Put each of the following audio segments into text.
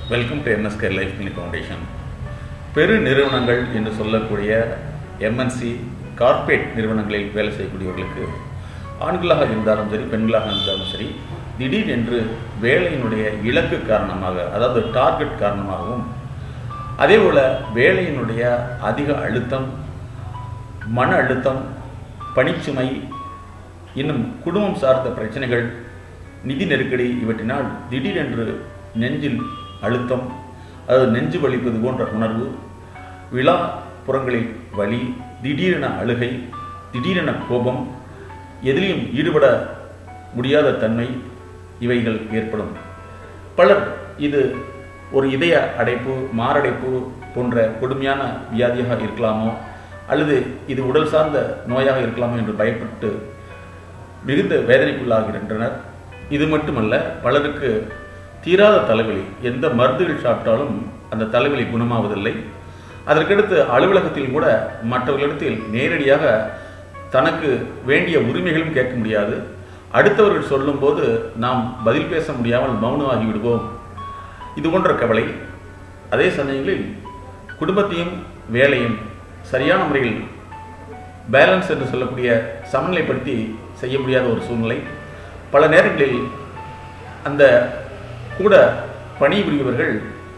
Welcome to MSK life clinic foundation பெரு நிறுவனங்கள் என்று சொல்லக்கூடிய எம்என்சி கார்ப்பரேட் நிறுவனங்களில் வேலை செய்யக்கூடியவர்களுக்கு ஆண்களாக இருந்தாலும் சரி பெண்களாக இருந்தாலும் சரி திடீர் என்று வேலையினுடைய இலக்கு காரணமாக அதாவது டார்கெட் காரணமாகவும் அதேபோல் வேலையினுடைய அதிக அழுத்தம் மன அழுத்தம் பணிச்சுமை இன்னும் குடும்பம் சார்ந்த பிரச்சனைகள் நிதி நெருக்கடி இவற்றினால் திடீரென்று நெஞ்சில் அழுத்தம் அதாவது நெஞ்சு வலிப்பது போன்ற உணர்வு விழா புறங்களில் வலி திடீரென அழுகை திடீரென கோபம் எதிலையும் ஈடுபட முடியாத தன்மை இவைகள் ஏற்படும் பலர் இது ஒரு இதய அடைப்பு மாரடைப்பு போன்ற கொடுமையான வியாதியாக இருக்கலாமோ அல்லது இது உடல் சார்ந்த நோயாக இருக்கலாமோ என்று பயப்பட்டு மிகுந்த வேதனைக்குள்ளாகின்றனர் இது மட்டுமல்ல பலருக்கு தீராத தலைவலி எந்த மருந்துகள் சாப்பிட்டாலும் அந்த தலைவலி குணமாவதில்லை அதற்கடுத்து அலுவலகத்தில் கூட மற்றவர்களிடத்தில் நேரடியாக தனக்கு வேண்டிய உரிமைகளும் கேட்க முடியாது அடுத்தவர்கள் சொல்லும்போது நாம் பதில் பேச முடியாமல் மௌனமாகி விடுவோம் இது போன்ற கவலை அதே சமயங்களில் குடும்பத்தையும் வேலையும் சரியான முறையில் பேலன்ஸ் என்று சொல்லக்கூடிய சமநிலைப்படுத்தி செய்ய முடியாத ஒரு சூழ்நிலை பல நேரங்களில் அந்த கூட பணிபுரியவர்கள்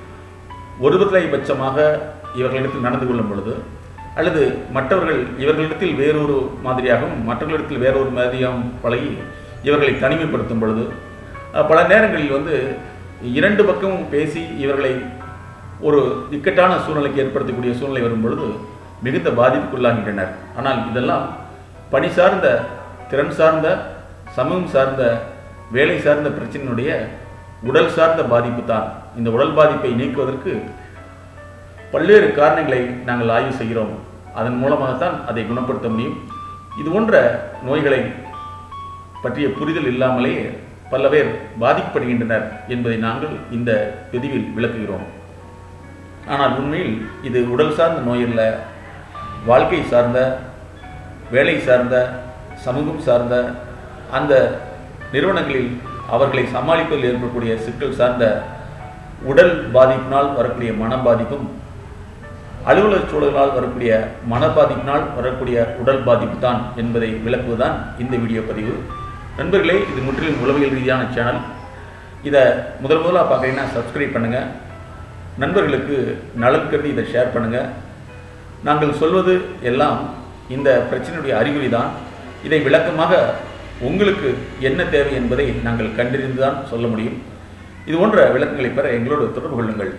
ஒருபட்சமாக இவர்களிடத்தில் நடந்து கொள்ளும் பொழுது அல்லது மற்றவர்கள் இவர்களிடத்தில் வேறொரு மாதிரியாகவும் மற்றவர்களிடத்தில் வேறொரு மாதிரியாகவும் பழகி இவர்களை தனிமைப்படுத்தும் பொழுது பல நேரங்களில் வந்து இரண்டு பக்கமும் பேசி இவர்களை ஒரு இக்கட்டான சூழ்நிலைக்கு ஏற்படுத்தக்கூடிய சூழ்நிலை வரும் பொழுது மிகுந்த பாதிப்புக்குள்ளாகின்றனர் ஆனால் இதெல்லாம் பணி சார்ந்த திறன் சார்ந்த சமூகம் சார்ந்த வேலை சார்ந்த பிரச்சனையினுடைய உடல் சார்ந்த பாதிப்பு தான் இந்த உடல் பாதிப்பை நீக்குவதற்கு பல்வேறு காரணங்களை நாங்கள் ஆய்வு செய்கிறோம் அதன் மூலமாகத்தான் அதை குணப்படுத்த முடியும் இது போன்ற நோய்களை பற்றிய புரிதல் இல்லாமலேயே பல பேர் பாதிக்கப்படுகின்றனர் என்பதை நாங்கள் இந்த பதிவில் விளக்குகிறோம் ஆனால் உண்மையில் இது உடல் சார்ந்த நோய் அல்ல வாழ்க்கை சார்ந்த வேலை சார்ந்த சமூகம் சார்ந்த அந்த நிறுவனங்களில் அவர்களை சமாளிப்பதில் ஏற்படக்கூடிய சிக்கல் சார்ந்த உடல் பாதிப்பினால் வரக்கூடிய மன பாதிப்பும் அலுவலக சூழலால் வரக்கூடிய மன பாதிப்பினால் வரக்கூடிய உடல் பாதிப்பு தான் என்பதை விளக்குவதுதான் இந்த வீடியோ பதிவு நண்பர்களே இது முற்றிலும் உளவியல் ரீதியான சேனல் இதை முதல் முதலாக பார்க்குறீங்கன்னா சப்ஸ்கிரைப் பண்ணுங்கள் நண்பர்களுக்கு நலன் கருதி இதை ஷேர் பண்ணுங்கள் நாங்கள் சொல்வது எல்லாம் இந்த பிரச்சனையுடைய அறிகுறி தான் இதை விளக்கமாக உங்களுக்கு என்ன தேவை என்பதை நாங்கள் கண்டறிந்து தான் சொல்ல முடியும் இது போன்ற விளக்கங்களை பெற எங்களோடு தொடர்பு கொள்ளுங்கள்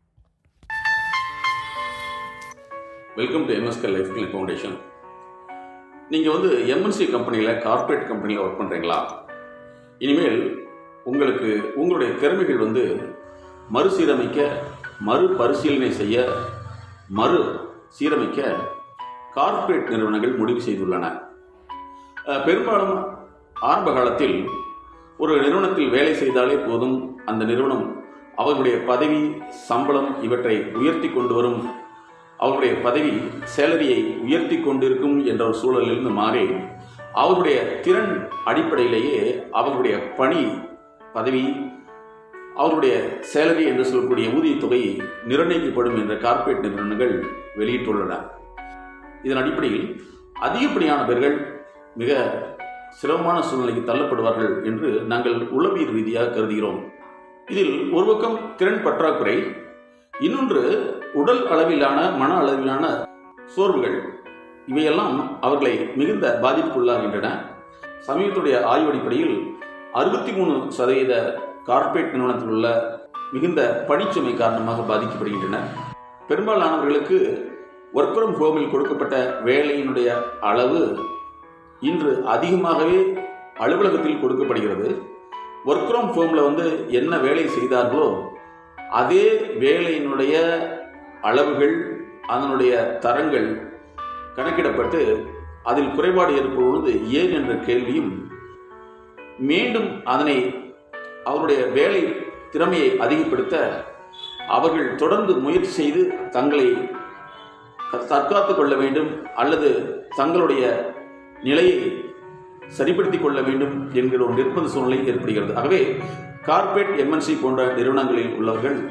welcome to MSK life clinic foundation நீங்கள் வந்து எம்என்சி கம்பெனியில் கார்ப்பரேட் கம்பெனியில் ஒர்க் பண்ணுறீங்களா இனிமேல் உங்களுக்கு உங்களுடைய திறமைகள் வந்து மறுசீரமைக்க மறுபரிசீலனை செய்ய மறு சீரமைக்க கார்ப்பரேட் நிறுவனங்கள் முடிவு செய்துள்ளன பெரும்பாலும் ஆரம்ப காலத்தில் ஒரு நிறுவனத்தில் வேலை செய்தாலே போதும் அந்த நிறுவனம் அவர்களுடைய பதவி சம்பளம் இவற்றை உயர்த்தி கொண்டு வரும் அவர்களுடைய பதவி சேலரியை உயர்த்தி கொண்டிருக்கும் என்ற ஒரு சூழலிலிருந்து மாறி அவர்களுடைய திறன் அடிப்படையிலேயே அவர்களுடைய பணி பதவி அவருடைய சேலரி என்று சொல்லக்கூடிய ஊதியத்தொகை நிர்ணயிக்கப்படும் என்ற கார்ப்பரேட் நிறுவனங்கள் வெளியிட்டுள்ளன இதன் அடிப்படையில் அதிகப்படியான பேர்கள் மிக சிரமமான சூழ்நிலைக்கு தள்ளப்படுவார்கள் என்று நாங்கள் உளவியல் ரீதியாக கருதுகிறோம் இதில் ஒரு பக்கம் திறன் பற்றாக்குறை இன்னொன்று உடல் அளவிலான மன அளவிலான சோர்வுகள் இவையெல்லாம் அவர்களை மிகுந்த பாதிப்புக்குள்ளாகின்றன சமீபத்துடைய ஆய்வு அடிப்படையில் அறுபத்தி மூணு சதவீத கார்ப்பரேட் நிறுவனத்தில் உள்ள மிகுந்த பணிச்சுமை காரணமாக பாதிக்கப்படுகின்றன பெரும்பாலானவர்களுக்கு ஒர்க் ஃப்ரம் ஹோமில் கொடுக்கப்பட்ட வேலையினுடைய அளவு இன்று அதிகமாகவே அலுவலகத்தில் கொடுக்கப்படுகிறது ஒர்க் ஃப்ரம் ஹோமில் வந்து என்ன வேலை செய்தார்களோ அதே வேலையினுடைய அளவுகள் அதனுடைய தரங்கள் கணக்கிடப்பட்டு அதில் குறைபாடு ஏற்படுவது ஏன் என்ற கேள்வியும் மீண்டும் அதனை அவருடைய வேலை திறமையை அதிகப்படுத்த அவர்கள் தொடர்ந்து முயற்சி செய்து தங்களை தற்காத்து கொள்ள வேண்டும் அல்லது தங்களுடைய நிலையை சரிப்படுத்திக் கொள்ள வேண்டும் என்கிற ஒரு நிர்பந்த சூழ்நிலை ஏற்படுகிறது ஆகவே கார்ப்பரேட் எம்என்சி போன்ற நிறுவனங்களில் உள்ளவர்கள்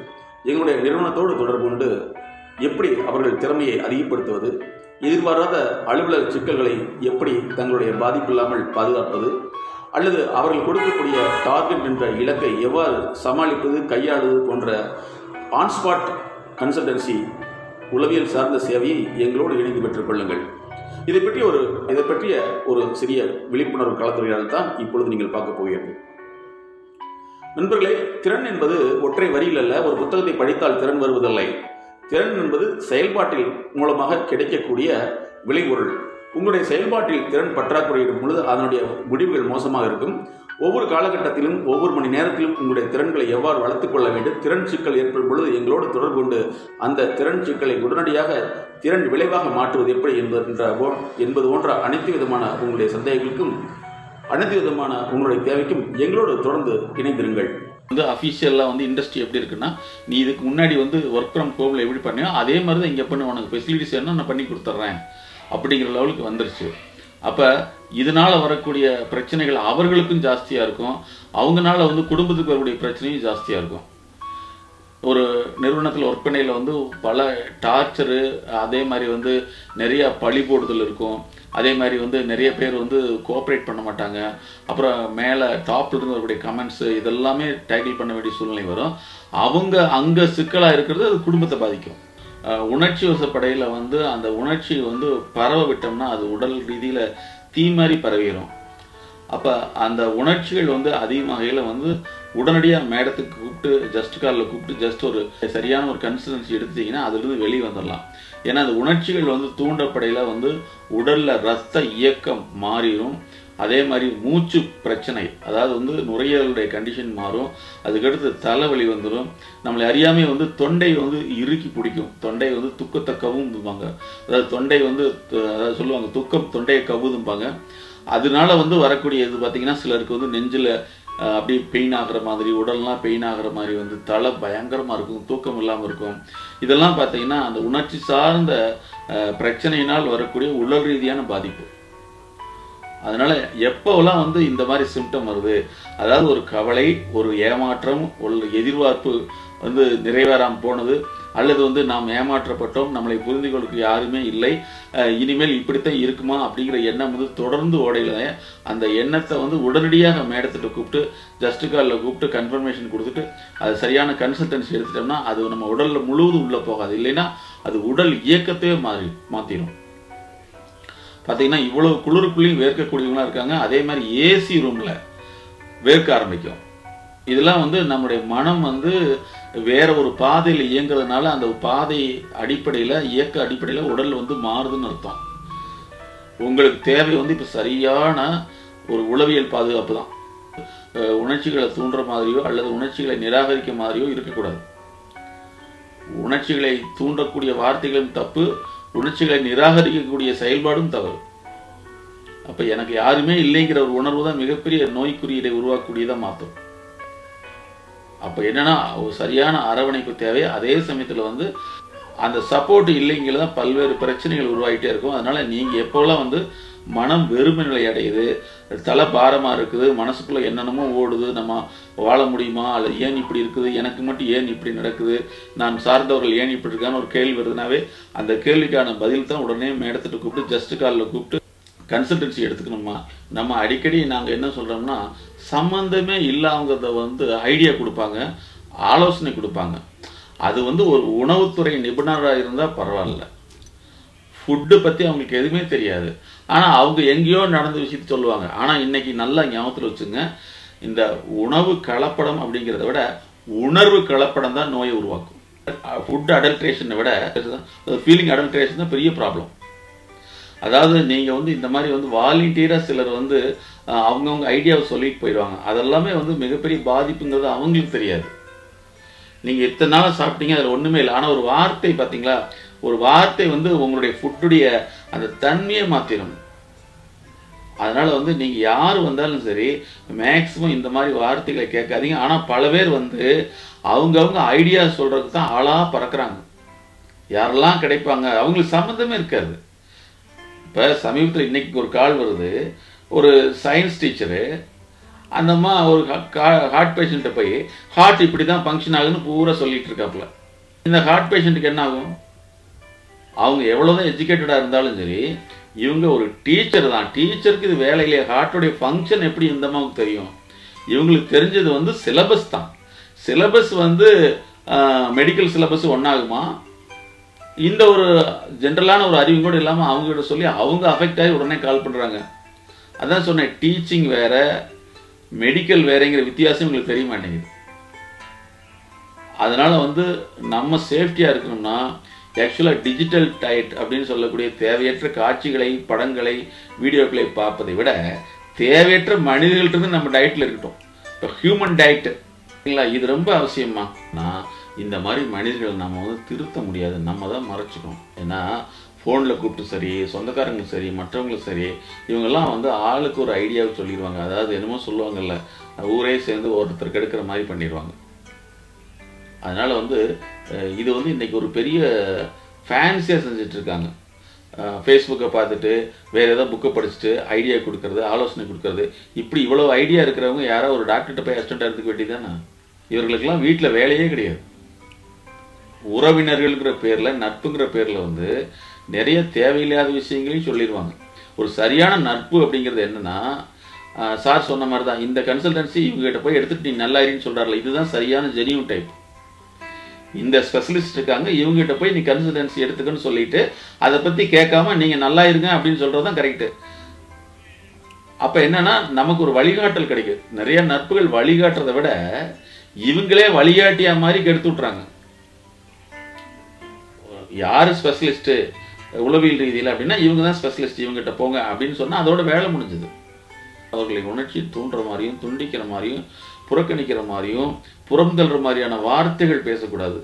எங்களுடைய நிறுவனத்தோடு தொடர்பு கொண்டு எப்படி அவர்கள் திறமையை அதிகப்படுத்துவது எதிர்பாராத அலுவலக சிக்கல்களை எப்படி தங்களுடைய பாதிப்பில்லாமல் பாதுகாப்பது அல்லது அவர்கள் கொடுக்கக்கூடிய டார்கெட் என்ற இலக்கை எவ்வாறு சமாளிப்பது கையாளுவது போன்ற ஆன்ஸ்பாட் கன்சல்டன்சி உளவியல் சார்ந்த சேவையை எங்களோடு இணைந்து பெற்றுக் கொள்ளுங்கள் இதை பற்றி ஒரு இதை பற்றிய ஒரு சிறிய விழிப்புணர்வு கலந்துரையாடல் தான் இப்பொழுது நீங்கள் பார்க்க போகிறது நண்பர்களே திறன் என்பது ஒற்றை வரியில் அல்ல ஒரு புத்தகத்தை படித்தால் திறன் வருவதில்லை திறன் என்பது செயல்பாட்டில் மூலமாக கிடைக்கக்கூடிய விளைபொருள் உங்களுடைய செயல்பாட்டில் திறன் பற்றாக்குறை இருக்கும் பொழுது அதனுடைய முடிவுகள் மோசமாக இருக்கும் ஒவ்வொரு காலகட்டத்திலும் ஒவ்வொரு மணி நேரத்திலும் உங்களுடைய திறன்களை எவ்வாறு வளர்த்துக் கொள்ள வேண்டும் திறன் சிக்கல் ஏற்படும் பொழுது எங்களோடு தொடர்பு கொண்டு அந்த திறன் சிக்கலை உடனடியாக திறன் விளைவாக மாற்றுவது எப்படி என்பது என்பது போன்ற அனைத்து விதமான உங்களுடைய சந்தேகங்களுக்கும் அனைத்து விதமான உங்களுடைய தேவைக்கும் எங்களோடு தொடர்ந்து இணைந்திருங்கள் வந்து அஃபீஷியலாக வந்து இண்டஸ்ட்ரி எப்படி இருக்குன்னா நீ இதுக்கு முன்னாடி வந்து ஒர்க் ஃப்ரம் ஹோமில் எப்படி பண்ணியோ அதே மாதிரி தான் இங்கே பண்ண உனக்கு ஃபெசிலிட்டிஸ் என்ன நான் பண்ணி கொடுத்துட்றேன் அப்படிங்கிற லெவலுக்கு வந்துருச்சு அப்போ இதனால வரக்கூடிய பிரச்சனைகள் அவர்களுக்கும் ஜாஸ்தியாக இருக்கும் அவங்கனால வந்து குடும்பத்துக்கு வரக்கூடிய பிரச்சனையும் ஜாஸ்தியாக இருக்கும் ஒரு நிறுவனத்தில் ஒர்க் பண்ணையில் வந்து பல டார்ச்சரு அதே மாதிரி வந்து நிறைய பழி போடுதல் இருக்கும் அதே மாதிரி வந்து நிறைய பேர் வந்து கோஆப்ரேட் பண்ண மாட்டாங்க அப்புறம் மேலே டாப்ல இருந்து வரக்கூடிய கமெண்ட்ஸு இதெல்லாமே டேக்கிள் பண்ண வேண்டிய சூழ்நிலை வரும் அவங்க அங்கே சிக்கலாக இருக்கிறது அது குடும்பத்தை பாதிக்கும் அஹ் உணர்ச்சி வசப்படையில் வந்து அந்த உணர்ச்சி வந்து பரவ விட்டோம்னா அது உடல் ரீதியில் தீ மாதிரி பரவிடும் அப்போ அந்த உணர்ச்சிகள் வந்து அதிகமாகையில் வந்து உடனடியாக மேடத்துக்கு கூப்பிட்டு ஜஸ்ட் காலில் கூப்பிட்டு ஜஸ்ட் ஒரு சரியான ஒரு கன்சிஸ்டன்சி எடுத்துட்டிங்கன்னா அதுலேருந்து வெளியே வந்துடலாம் ஏன்னா அந்த உணர்ச்சிகள் வந்து தூண்டப்படையில் வந்து உடலில் ரத்த இயக்கம் மாறிடும் அதே மாதிரி மூச்சு பிரச்சனை அதாவது வந்து நுரையீரலுடைய கண்டிஷன் மாறும் அதுக்கடுத்து தலைவலி வந்துடும் நம்மளை அறியாமே வந்து தொண்டை வந்து இறுக்கி பிடிக்கும் தொண்டை வந்து துக்கத்தை கவும்புவாங்க அதாவது தொண்டை வந்து த- அதாவது சொல்லுவாங்க துக்கம் தொண்டையை கவுதும்பாங்க அதனால வந்து வரக்கூடிய இது பார்த்தீங்கன்னா சிலருக்கு வந்து நெஞ்சில் அப்படி பெயின் ஆகுற மாதிரி உடல்லாம் பெயின் ஆகுற மாதிரி வந்து தலை பயங்கரமாக இருக்கும் தூக்கம் இல்லாமல் இருக்கும் இதெல்லாம் பார்த்தீங்கன்னா அந்த உணர்ச்சி சார்ந்த அஹ், பிரச்சனையினால் வரக்கூடிய உடல் ரீதியான பாதிப்பு அதனால எப்போவெல்லாம் வந்து இந்த மாதிரி சிம்டம் வருது அதாவது ஒரு கவலை ஒரு ஏமாற்றம் ஒரு எதிர்பார்ப்பு வந்து நிறைவேறாமல் போனது அல்லது வந்து நாம் ஏமாற்றப்பட்டோம் நம்மளை புரிந்து கொள்ளுக்கு யாருமே இல்லை அஹ் இனிமேல் இப்படித்தான் இருக்குமா அப்படிங்கிற எண்ணம் வந்து தொடர்ந்து ஓடையில அந்த எண்ணத்தை வந்து உடனடியாக மேடத்திட்ட கூப்பிட்டு ஜஸ்ட் காலில் கூப்பிட்டு கன்ஃபர்மேஷன் கொடுத்துட்டு அது சரியான கன்சல்டன்சி எடுத்துட்டோம்னா அது நம்ம உடல்ல முழுவதும் உள்ள போகாது இல்லைன்னா அது உடல் இயக்கத்தையே மாறி மாற்றிடும் பார்த்தீங்கன்னா இவ்வளவு குளிருக்குள்ளேயும் வேர்க்கக்கூடியவங்களா இருக்காங்க அதே மாதிரி ஏசி ரூம்ல வேர்க்க ஆரம்பிக்கும் இதெல்லாம் வந்து நம்முடைய மனம் வந்து வேற ஒரு பாதையில் இயங்குறதுனால அந்த பாதை அடிப்படையில் இயக்க அடிப்படையில் உடல் வந்து மாறுதுன்னு அர்த்தம் உங்களுக்கு தேவை வந்து இப்போ சரியான ஒரு உளவியல் பாதுகாப்பு தான் அஹ் உணர்ச்சிகளை தூண்டுற மாதிரியோ அல்லது உணர்ச்சிகளை நிராகரிக்க மாதிரியோ இருக்கக்கூடாது உணர்ச்சிகளை தூண்டக்கூடிய வார்த்தைகளும் தப்பு உணர்ச்சிகளை நிராகரிக்கக்கூடிய செயல்பாடும் தவறு அப்ப எனக்கு யாருமே இல்லைங்கிற ஒரு உணர்வு தான் மிகப்பெரிய நோய் குறியீடை உருவாக்கக்கூடியதா மாற்றும் அப்ப என்னன்னா ஒரு சரியான அரவணைப்பு தேவை அதே சமயத்துல வந்து அந்த சப்போர்ட் இல்லைங்கிறது தான் பல்வேறு பிரச்சனைகள் உருவாகிட்டே இருக்கும் அதனால நீங்க எப்போல்லாம் வந்து மனம் வெறுமை நிலை அடையுது தலை பாரமா இருக்குது மனசுக்குள்ள என்னென்னமோ ஓடுது நம்ம வாழ முடியுமா அல்லது ஏன் இப்படி இருக்குது எனக்கு மட்டும் ஏன் இப்படி நடக்குது நான் சார்ந்தவர்கள் ஏன் இப்படி இருக்கான்னு ஒரு கேள்வி வருதுனாவே அந்த கேள்விக்கான பதில் தான் உடனே மேடத்திட்ட கூப்பிட்டு ஜஸ்ட் காலில் கூப்பிட்டு கன்சல்டன்சி எடுத்துக்கணுமா நம்ம அடிக்கடி நாங்கள் என்ன சொல்கிறோம்னா சம்மந்தமே இல்லாதவங்க வந்து ஐடியா கொடுப்பாங்க ஆலோசனை கொடுப்பாங்க அது வந்து ஒரு உணவுத்துறை நிபுணராக இருந்தால் பரவாயில்ல ஃபுட்டு பற்றி அவங்களுக்கு எதுவுமே தெரியாது ஆனால் அவங்க எங்கேயோ நடந்த விஷயத்த சொல்லுவாங்க ஆனால் இன்னைக்கு நல்லா ஞாபகத்தில் வச்சுங்க இந்த உணவு கலப்படம் அப்படிங்கிறத விட உணர்வு கலப்படம் தான் நோயை உருவாக்கும் ஃபுட் அடல்ட்ரேஷனை விட ஃபீலிங் அடல்ட்ரேஷன் தான் பெரிய ப்ராப்ளம் அதாவது நீங்கள் வந்து இந்த மாதிரி வந்து வாலண்டியராக சிலர் வந்து அஹ், அவங்கவங்க ஐடியாவை சொல்லிட்டு போயிடுவாங்க அதெல்லாமே வந்து மிகப்பெரிய பாதிப்புங்கிறது அவங்களுக்கு தெரியாது நீங்கள் இத்தனை நாள் சாப்பிட்டீங்க அதில் ஒன்றுமே இல்லை ஆனால் ஒரு வார்த்தை பார்த்தீங்களா ஒரு வார்த்தை வந்து உங்களுடைய ஃபுட்டுடைய அந்த தன்மையை மாற்றிடும் அதனால வந்து நீங்கள் யார் வந்தாலும் சரி மேக்ஸிமம் இந்த மாதிரி வார்த்தைகளை கேட்காதீங்க ஆனால் பல பேர் வந்து அவங்கவுங்க ஐடியா சொல்கிறதுக்கு தான் ஆளாக பறக்குறாங்க யாரெல்லாம் கிடைப்பாங்க அவங்களுக்கு சம்மந்தமே இருக்காது இப்போ சமீபத்தில் இன்னைக்கு ஒரு கால் வருது ஒரு சயின்ஸ் டீச்சரு அந்த அம்மா ஒரு ஹார்ட் பேஷண்ட்டை போய் ஹார்ட் இப்படி தான் ஃபங்க்ஷன் ஆகுதுன்னு பூரா சொல்லிட்டு இருக்காப்புல இந்த ஹார்ட் பேஷண்ட்டுக்கு என்ன ஆகும் அவங்க எவ்வளோதான் எஜுகேட்டடாக இருந்தாலும் சரி இவங்க ஒரு டீச்சர் தான் டீச்சருக்கு இது வேலையிலே ஹார்ட்டுடைய ஃபங்க்ஷன் எப்படி இந்த அம்மாவுக்கு தெரியும் இவங்களுக்கு தெரிஞ்சது வந்து சிலபஸ் தான் சிலபஸ் வந்து மெடிக்கல் சிலபஸ் ஒன்றாகுமா இந்த ஒரு ஜென்ரலான ஒரு அறிவு கூட இல்லாமல் அவங்ககிட்ட சொல்லி அவங்க அஃபெக்ட் ஆகி உடனே கால் பண்ணுறாங்க அதான் சொன்னேன் டீச்சிங் வேற மெடிக்கல் வேறங்கிற வித்தியாசம் உங்களுக்கு தெரிய மாட்டேங்குது அதனால வந்து நம்ம சேஃப்டியாக இருக்கணும்னா ஆக்சுவலாக டிஜிட்டல் டயட் அப்படின்னு சொல்லக்கூடிய தேவையற்ற காட்சிகளை படங்களை வீடியோக்களை பார்ப்பதை விட தேவையற்ற மனிதர்கள்ட்ட நம்ம டயட்டில் இருக்கட்டும் இப்போ ஹியூமன் டயட் இல்லைங்களா இது ரொம்ப அவசியமா நான் இந்த மாதிரி மனிதர்களை நம்ம வந்து திருத்த முடியாது நம்ம தான் மறைச்சிக்கணும் ஏன்னா ஃபோனில் கூப்பிட்டு சரி சொந்தக்காரங்களும் சரி மற்றவங்களும் சரி இவங்கெல்லாம் வந்து ஆளுக்கு ஒரு ஐடியாவை சொல்லிடுவாங்க அதாவது என்னமோ சொல்லுவாங்கல்ல ஊரே சேர்ந்து ஒருத்தர் கெடுக்கிற மாதிரி பண்ணிடுவாங்க அதனால வந்து அஹ், இது வந்து இன்னைக்கு ஒரு பெரிய ஃபேன்சியாக செஞ்சுட்டு இருக்காங்க ஃபேஸ்புக்கை பார்த்துட்டு வேறு ஏதாவது புக்கை படிச்சுட்டு ஐடியா கொடுக்கறது ஆலோசனை கொடுக்கறது இப்படி இவ்வளோ ஐடியா இருக்கிறவங்க யாரோ ஒரு டாக்டர்கிட்ட போய் அசிஸ்டண்ட்டாக இருந்துக்க வேண்டியதானே இவர்களுக்கெல்லாம் வீட்டில் வேலையே கிடையாது உறவினர்கள்ங்கிற பேரில் நட்புங்கிற பேரில் வந்து நிறைய தேவையில்லாத விஷயங்களையும் சொல்லிடுவாங்க ஒரு சரியான நட்பு அப்படிங்கிறது என்னன்னா ஆஹ், சார் சொன்ன மாதிரி தான் இந்த கன்சல்டன்சி இவங்ககிட்ட போய் எடுத்துட்டு நீ நல்லா இருன்னு சொல்கிறாரில்ல இதுதான் சரியான ஜெனியூன் டைப் இந்த ஸ்பெஷலிஸ்ட் இருக்காங்க இவங்ககிட்ட போய் நீ கன்சல்டன்சி எடுத்துக்கன்னு சொல்லிட்டு அதை பற்றி கேட்காம நீங்கள் நல்லா இருங்க அப்படின்னு சொல்கிறது தான் கரெக்டு அப்போ என்னன்னா நமக்கு ஒரு வழிகாட்டல் கிடைக்குது நிறைய நட்புகள் வழிகாட்டுறதை விட இவங்களே வழிகாட்டியா மாதிரி கெடுத்து விட்றாங்க யார் ஸ்பெஷலிஸ்ட்டு உளவியல் ரீதியில் அப்படின்னா இவங்க தான் ஸ்பெஷலிஸ்ட் இவங்ககிட்ட போங்க அப்படின்னு சொன்னால் அதோட வேலை முடிஞ்சது அவர்களின் உணர்ச்சி தூண்டுற மாதிரியும் துண்டிக்கிற மாதிரியும் புறக்கணிக்கிற மாதிரியும் புறந்தள்ளுற மாதிரியான வார்த்தைகள் பேசக்கூடாது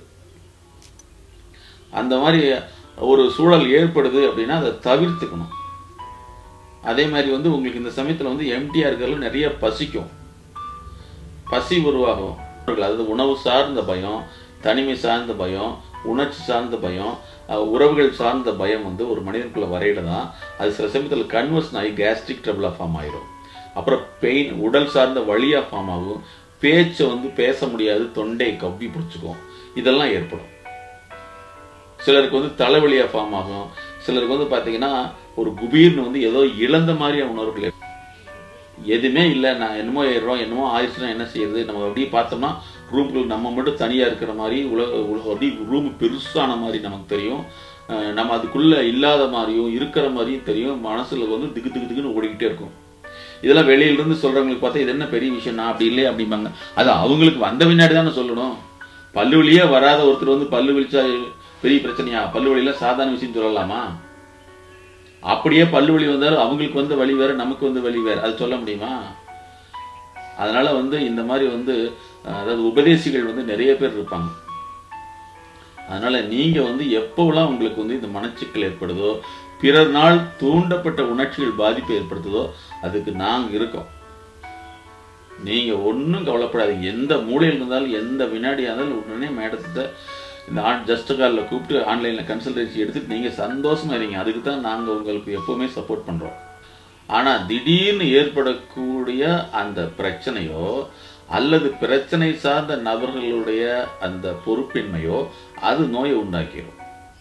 அந்த மாதிரி ஒரு சூழல் ஏற்படுது அப்படின்னா அதை தவிர்த்துக்கணும் அதே மாதிரி வந்து உங்களுக்கு இந்த சமயத்தில் வந்து எம்டிஆர் இருக்கிறதுல நிறைய பசிக்கும் பசி உருவாகும் அதாவது உணவு சார்ந்த பயம் தனிமை சார்ந்த பயம் உணர்ச்சி சார்ந்த பயம் அஹ், உறவுகள் சார்ந்த பயம் வந்து ஒரு மனிதனுக்குள்ள வரையில தான் அது சில சமயத்தில் கன்வர்ஷன் ஆகி கேஸ்ட்ரிக் ட்ரபிளாக ஃபார்ம் ஆயிரும் அப்புறம் பெயின் உடல் சார்ந்த வலியாக ஃபார்ம் ஆகும் பேச்சை வந்து பேச முடியாது தொண்டை கவ்வி பிடிச்சிக்கும் இதெல்லாம் ஏற்படும் சிலருக்கு வந்து தலைவலியாக ஃபார்ம் ஆகும் சிலருக்கு வந்து பார்த்தீங்கன்னா ஒரு குபீர்னு வந்து ஏதோ இழந்த மாதிரியான உணர்வுகள் ஏற்படும். எதுவுமே இல்லை நான் என்னமோ ஏறுறோம் என்னமோ ஆயிடுச்சுன்னா என்ன செய்யுது நம்ம அப்படியே பார்த்தோம்னா ரூம்குள்ள நம்ம மட்டும் தனியாக இருக்கிற மாதிரி உலக உலக அப்படியே ரூம் பெருசான மாதிரி நமக்கு தெரியும் அஹ் நம்ம அதுக்குள்ளே இல்லாத மாதிரியும் இருக்கிற மாதிரியும் தெரியும் மனசுல வந்து திக்கு திக்கு திக்குன்னு ஓடிக்கிட்டே இருக்கும் இதெல்லாம் வெளியிலிருந்து சொல்றவங்களுக்கு பார்த்தா இது என்ன பெரிய விஷயம் நான் அப்படி இல்லை அப்படிம்பாங்க அது அவங்களுக்கு வந்த பின்னாடி தானே சொல்லணும் பல்லு வலியே வராத ஒருத்தர் வந்து பல்லு வலிச்சா பெரிய பிரச்சனையா பல்லு வலியில சாதாரண விஷயம் சொல்லலாமா அப்படியே பல்லு வலி வந்தாலும் அவங்களுக்கு வந்த வலி வேற நமக்கு வந்து வலி வேற அது சொல்ல முடியுமா அதனால வந்து இந்த மாதிரி வந்து அஹ், அதாவது உபதேசிகள் வந்து நிறைய பேர் இருப்பாங்க அதனால நீங்க வந்து எப்போவெல்லாம் உங்களுக்கு வந்து இந்த மனச்சிக்கல் ஏற்படுதோ பிறர்னால் தூண்டப்பட்ட உணர்ச்சிகள் பாதிப்பை ஏற்படுத்துதோ அதுக்கு நாங்க இருக்கோம் நீங்க ஒன்றும் கவலைப்படாதீங்க எந்த மூலையில் இருந்தாலும் எந்த வினாடியாக இருந்தாலும் உடனே மேடத்தை இந்த ஆன் ஜஸ்ட் காலில் கூப்பிட்டு ஆன்லைனில் கன்சல்டன்சி எடுத்துட்டு நீங்கள் சந்தோஷமா இருங்க அதுக்கு தான் நாங்கள் உங்களுக்கு எப்போவுமே சப்போர்ட் பண்ணுறோம் ஆனால் திடீர்னு ஏற்படக்கூடிய அந்த பிரச்சனையோ அல்லது பிரச்சனை சார்ந்த நபர்களுடைய அந்த பொறுப்பின்மையோ அது நோயை உண்டாக்கிடும்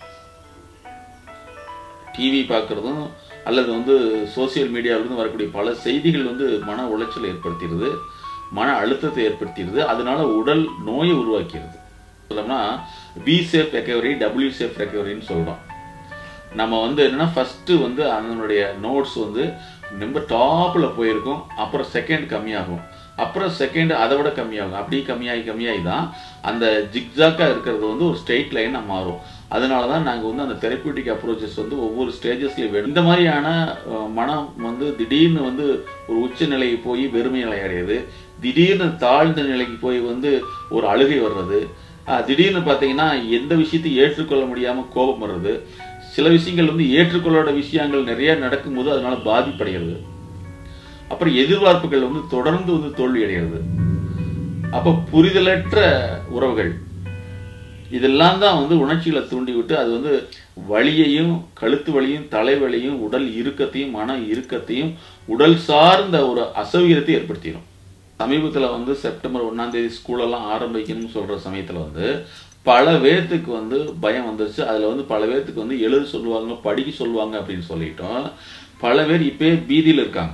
டிவி பார்க்குறதும் அல்லது வந்து சோசியல் மீடியாவிலிருந்து வரக்கூடிய பல செய்திகள் வந்து மன உளைச்சலை ஏற்படுத்திடுது மன அழுத்தத்தை ஏற்படுத்திடுது அதனால உடல் நோயை உருவாக்கிறது சொல்லணும்னா we safe recovery W safe ரெக்கவரின்னு சொல்கிறோம் நம்ம வந்து என்னன்னா ஃபர்ஸ்ட் வந்து அதனுடைய நோட்ஸ் வந்து ரொம்ப டாப்பில் போயிருக்கும் அப்புறம் செகண்ட் கம்மியாகும் அப்புறம் செகண்ட் அதை விட கம்மியாகும் அப்படியே கம்மியாகி கம்மியாகி தான் அந்த ஜிக்ஜாக்காக இருக்கிறது வந்து ஒரு ஸ்ட்ரெயிட் லைனாக மாறும் அதனால தான் நாங்கள் வந்து அந்த தெரப்பியூட்டிக் அப்ரோச்சஸ் வந்து ஒவ்வொரு ஸ்டேஜஸ்லையும் வேணும் இந்த மாதிரியான அஹ், மனம் வந்து திடீர்னு வந்து ஒரு உச்ச நிலைக்கு போய் வெறுமை நிலை அடையுது திடீர்னு தாழ்ந்த நிலைக்கு போய் வந்து ஒரு அழுகை வர்றது அஹ், திடீர்னு பார்த்தீங்கன்னா எந்த விஷயத்தையும் ஏற்றுக்கொள்ள முடியாமல் கோபம் வர்றது சில விஷயங்கள் வந்து ஏற்றுக்கொள்ளாத விஷயங்கள் நிறைய நடக்கும்போது அதனால பாதிப்படைகிறது அப்புறம் எதிர்பார்ப்புகள் வந்து தொடர்ந்து வந்து தோல்வி அடைகிறது அப்போ புரிதலற்ற உறவுகள் இதெல்லாம் தான் வந்து உணர்ச்சிகளை தூண்டி விட்டு அது வந்து வலியையும் கழுத்து வலியும் தலைவலியும் உடல் இறுக்கத்தையும் மன இறுக்கத்தையும் உடல் சார்ந்த ஒரு அசௌகரியத்தை ஏற்படுத்திடும் சமீபத்தில் வந்து செப்டம்பர் ஒன்றாம் தேதி ஸ்கூலெல்லாம் ஆரம்பிக்கணும்னு சொல்கிற சமயத்தில் வந்து பல பேர்த்துக்கு வந்து பயம் வந்துருச்சு அதில் வந்து பல பேர்த்துக்கு வந்து எழுத சொல்லுவாங்க படிக்க சொல்லுவாங்க அப்படின்னு சொல்லிட்டோம் பல பேர் இப்பயே பீதியில் இருக்காங்க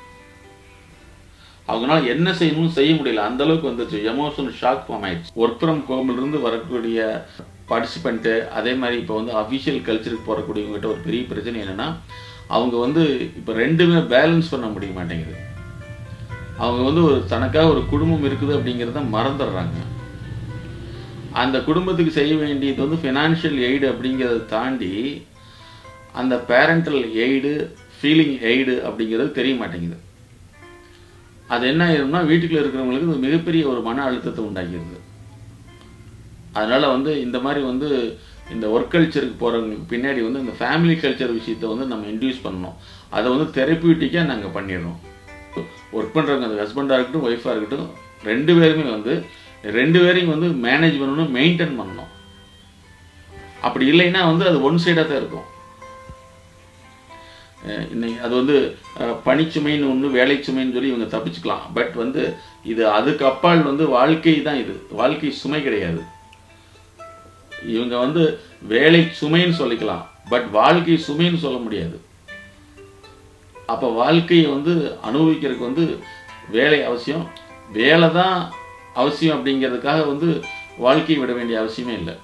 அவங்களால என்ன செய்யணும்னு செய்ய முடியல அந்த அளவுக்கு வந்துச்சு எமோஷனல் ஷாக் ஃபார்ம் ஆயிடுச்சு ஒர்க் ஃப்ரம் ஹோம்லேருந்து வரக்கூடிய பார்ட்டிசிபெண்ட்டு அதே மாதிரி இப்போ வந்து அஃபிஷியல் கல்ச்சருக்கு போகக்கூடியவங்ககிட்ட ஒரு பெரிய பிரச்சனை என்னென்னா அவங்க வந்து இப்போ ரெண்டுமே பேலன்ஸ் பண்ண முடிய மாட்டேங்குது அவங்க வந்து ஒரு தனக்காக ஒரு குடும்பம் இருக்குது அப்படிங்கிறத மறந்துடுறாங்க அந்த குடும்பத்துக்கு செய்ய வேண்டியது வந்து ஃபினான்ஷியல் எய்டு அப்படிங்கிறத தாண்டி அந்த பேரண்டல் எய்டு ஃபீலிங் எய்டு அப்படிங்கிறது தெரிய மாட்டேங்குது அது என்ன ஆயிரும்னா வீட்டுக்குள்ள இருக்கிறவங்களுக்கு இது மிகப்பெரிய ஒரு மன அழுத்தத்தை உண்டாக்கிடுது அதனால வந்து இந்த மாதிரி வந்து இந்த ஒர்க் கல்ச்சருக்கு போகிறவங்களுக்கு பின்னாடி வந்து இந்த ஃபேமிலி கல்ச்சர் விஷயத்தை வந்து நம்ம இன்டியூஸ் பண்ணணும் அதை வந்து தெரப்பியூட்டிக்காக நாங்கள் பண்ணிடுறோம் ஒர்க் பண்ணுறவங்க அந்த ஹஸ்பண்டாக இருக்கட்டும் ஒய்ஃபாக இருக்கட்டும் ரெண்டு பேருமே வந்து ரெண்டு பேரையும் வந்து மேனேஜ் பண்ணணும் மெயின்டைன் பண்ணணும் அப்படி இல்லைன்னா வந்து அது ஒன் சைடாக தான் இருக்கும் அஹ் இன்னைக்கு அது வந்து அஹ், பணிச்சுமைன்னு ஒன்று வேலைச்சுமைன்னு சொல்லி இவங்க தப்பிச்சுக்கலாம் பட் வந்து இது அதுக்கு அப்பால் வந்து வாழ்க்கை தான் இது வாழ்க்கை சுமை கிடையாது இவங்க வந்து வேலை சுமைன்னு சொல்லிக்கலாம் பட் வாழ்க்கை சுமைன்னு சொல்ல முடியாது அப்போ வாழ்க்கையை வந்து அனுபவிக்கிறதுக்கு வந்து வேலை அவசியம் வேலை தான் அவசியம் அப்படிங்கிறதுக்காக வந்து வாழ்க்கையை விட வேண்டிய அவசியமே இல்லை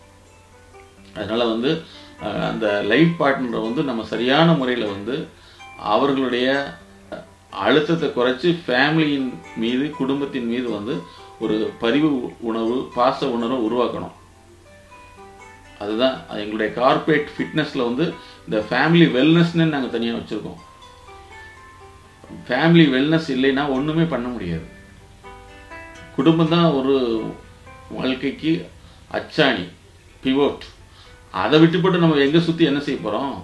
அதனால் வந்து அஹ், அந்த லைஃப் பார்ட்னரை வந்து நம்ம சரியான முறையில் வந்து அவர்களுடைய அழுத்தத்தை குறைச்சி ஃபேமிலியின் மீது குடும்பத்தின் மீது வந்து ஒரு பரிவு உணர்வு பாச உணர்வை உருவாக்கணும் அதுதான் அது எங்களுடைய கார்ப்பரேட் ஃபிட்னஸில் வந்து இந்த ஃபேமிலி வெல்னஸ்னு நாங்கள் தனியாக வச்சுருக்கோம் ஃபேமிலி வெல்னஸ் இல்லைன்னா ஒன்றுமே பண்ண முடியாது குடும்பம் தான் ஒரு வாழ்க்கைக்கு அச்சாணி பிவோட் அதை விட்டுப்பட்டு நம்ம எங்கே சுற்றி என்ன செய்ய போகிறோம்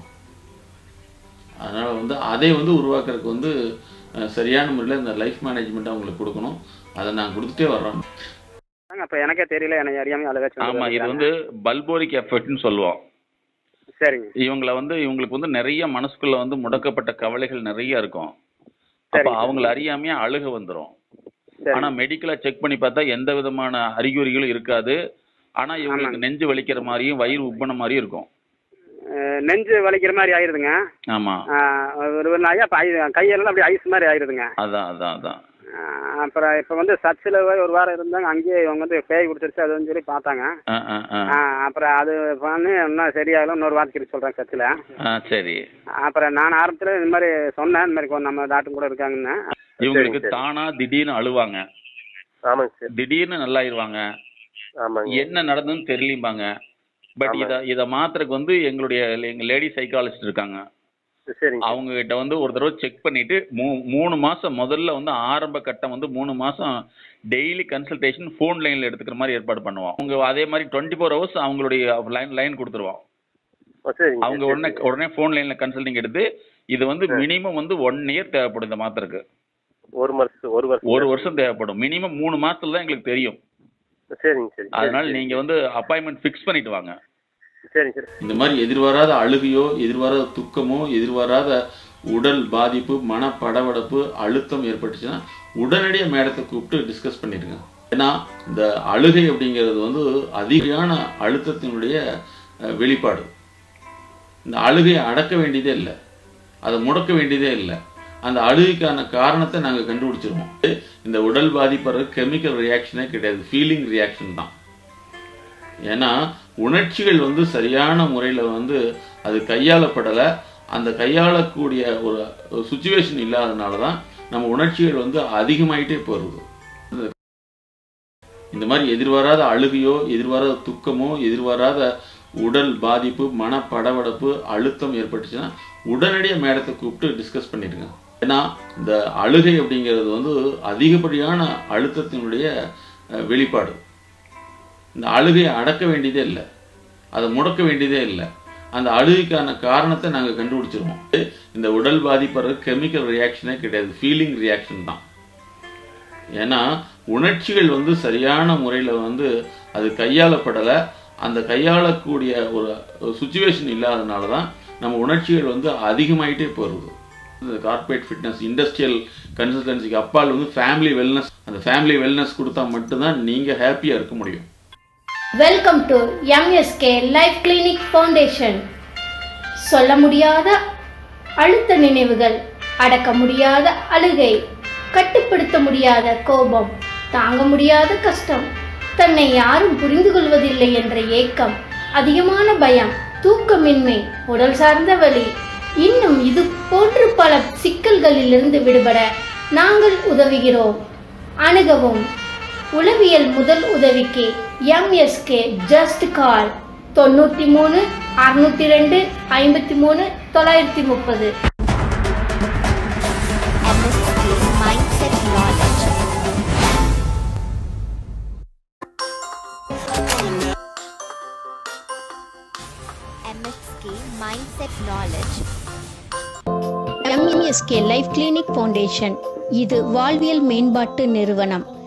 அதனால் வந்து அதை வந்து உருவாக்குறதுக்கு வந்து அஹ், சரியான முறையில் இந்த லைஃப் மேனேஜ்மெண்ட் அவங்களுக்கு கொடுக்கணும் அதை நான் கொடுத்துட்டே வர்றோம் அப்போ எனக்கே தெரியல எனக்கு அறியாமல் அழகாச்சும் ஆமாம் இது வந்து பல்போரிக் எஃபெக்ட்னு சொல்லுவோம் சரிங்க இவங்கள வந்து இவங்களுக்கு வந்து நிறைய மனசுக்குள்ள வந்து முடக்கப்பட்ட கவலைகள் நிறைய இருக்கும் அப்ப சரிங்க. அவங்கள அறியாமையே அழுக வந்துரும் சரி ஆனா மெடிக்கலா செக் பண்ணி பார்த்தா எந்த விதமான அறிகுறிகளும் இருக்காது ஆனா இவங்களுக்கு நெஞ்சு வலிக்கிற மாதிரியும் வயிறு உப்பன மாதிரியும் இருக்கும் அஹ், நெஞ்சு வலிக்கிற மாதிரி ஆயிருதுங்க ஆமா அஹ், ஒரு ஒரு நாயா இப்போ ஐ கையெல்லாம் அப்படி ஐஸ் மாதிரி ஆயிருதுங்க அதான் அதான் அதான் அஹ், அப்புறம் இப்போ வந்து சர்ச்சில் ஒரு வாரம் இருந்தாங்க அங்கேயே இவங்க வந்து பேய் கொடுத்துருச்சு அதுன்னு சொல்லி பார்த்தாங்க ஆ, ஆ, ஆ. அஹ், அப்புறம் அது பண்ணி இன்னும் சரியாகல இன்னொரு வாரத்துக்கு சொல்கிறேன் சர்ச்சில் ஆ சரி அப்புறம் நான் ஆரம்பத்தில் இந்த மாதிரி சொன்னேன் இந்த மாதிரி நம்ம டாக்டர் கூட இருக்காங்கன்னு இவங்களுக்கு சரி. தானா திடீர்னு அழுவாங்க ஆமாங்க சார் திடீர்னு நல்லாயிருவாங்க ஆமாங்க என்ன நடந்ததுன்னு தெரியலம்பாங்க பட் ஆமா. இத இத மாத்திரக்கு வந்து எங்களுடைய எங்க லேடி சைக்காலஜிஸ்ட் இருக்காங்க சரிங்க சார். அவங்க கிட்ட வந்து ஒரு தடவை செக் பண்ணிட்டு மூ மூணு மாசம் முதல்ல வந்து ஆரம்ப கட்டம் வந்து மூணு மாசம் டெய்லி கன்சல்டேஷன் ஃபோன் லைன்ல எடுத்துக்கிற மாதிரி ஏற்பாடு பண்ணுவோம் அவங்க அதே மாதிரி டுவெண்ட்டி ஃபோர் ஹவர்ஸ் அவங்களுடைய லைன் லைன் கொடுத்துருவோம் ஓ, சரிங்க அவங்க சார், உடனே சரி. உடனே ஃபோன் லைன்ல கன்சல்டிங் எடுத்து இது வந்து மினிமம் வந்து ஒன் இயர் தேவைப்படும் இந்த மாத்திரைக்கு ஒரு வருஷம் ஒரு வருஷம் ஒரு வருஷம் தேவைப்படும் மினிமம் மூணு மாசத்துல தான் எங்களுக்கு தெரியும் சரிங்க சரி அதனால நீங்க வந்து அப்பாயின்மெண்ட் ஃபிக்ஸ் பண்ணிட்டு வாங்க சரிங்க சார் இந்த மாதிரி எதிர்பாராத அழுகையோ எதிர்பாராத துக்கமோ எதிர்பாராத உடல் பாதிப்பு மன படபடப்பு அழுத்தம் ஏற்பட்டுச்சுன்னா உடனடியாக மேடத்தை கூப்பிட்டு டிஸ்கஸ் பண்ணிடுங்க ஏன்னா இந்த அழுகை அப்படிங்கிறது வந்து அதிகமான அழுத்தத்தினுடைய அஹ், வெளிப்பாடு இந்த அழுகையை அடக்க வேண்டியதே இல்லை அதை முடக்க வேண்டியதே இல்லை அந்த அழுகைக்கான காரணத்தை நாங்கள் கண்டுபிடிச்சிருவோம் இந்த உடல் பாதிப்படுற கெமிக்கல் ரியாக்ஷனே கிடையாது ஃபீலிங் ரியாக்ஷன் தான் ஏன்னா உணர்ச்சிகள் வந்து சரியான முறையில் வந்து அது கையாளப்படலை அந்த கையாளக்கூடிய ஒரு சுச்சுவேஷன் இல்லாதனால தான் நம்ம உணர்ச்சிகள் வந்து அதிகமாயிட்டே போகிறது இந்த மாதிரி எதிர்பாராத அழுகையோ எதிர்பாராத துக்கமோ எதிர்பாராத உடல் பாதிப்பு மன படபடப்பு அழுத்தம் ஏற்பட்டுச்சுன்னா உடனடியாக மேடத்தை கூப்பிட்டு டிஸ்கஸ் பண்ணிடுங்க ஏன்னா இந்த அழுகை அப்படிங்கிறது வந்து அதிகப்படியான அழுத்தத்தினுடைய அஹ், வெளிப்பாடு இந்த அழுகையை அடக்க வேண்டியதே இல்லை அதை முடக்க வேண்டியதே இல்லை அந்த அழுகைக்கான காரணத்தை நாங்கள் கண்டுபிடிச்சிருவோம் இந்த உடல் பாதிப்படுற கெமிக்கல் ரியாக்ஷனே கிடையாது ஃபீலிங் ரியாக்ஷன் தான் ஏன்னா உணர்ச்சிகள் வந்து சரியான முறையில் வந்து அது கையாளப்படலை அந்த கையாளக்கூடிய ஒரு சுச்சுவேஷன் இல்லாதனால தான் நம்ம உணர்ச்சிகள் வந்து அதிகமாயிட்டே போகிறது இந்த கார்ப்பரேட் ஃபிட்னஸ் இண்டஸ்ட்ரியல் கன்சல்டன்சிக்கு அப்பால் வந்து ஃபேமிலி வெல்னஸ் அந்த ஃபேமிலி வெல்னஸ் கொடுத்தா மட்டும்தான் நீங்கள் ஹாப்பியாக இருக்க முடியும் welcome to MSK life clinic foundation சொல்ல முடியாத அழுத்த நினைவுகள் அடக்க முடியாத அழுகை கட்டுப்படுத்த முடியாத கோபம் தாங்க முடியாத கஷ்டம் தன்னை யாரும் புரிந்து கொள்வதில்லை என்ற ஏக்கம் அதிகமான பயம் தூக்கமின்மை உடல் சார்ந்த வலி இன்னும் இது போன்று பல சிக்கல்களிலிருந்து விடுபட நாங்கள் உதவுகிறோம் அணுகவும் உளவியல் முதல் உதவிக்கு எம்எஸ்கே ஜஸ்ட் கால் தொண்ணூற்றி மூணு அறுநூத்தி ரெண்டு ஐம்பத்தி மூணு தொள்ளாயிரத்தி முப்பது MSK Mindset Knowledge. MSK Mindset Knowledge. MSK life clinic foundation இது வாழ்வியல் மேம்பாட்டு நிறுவனம்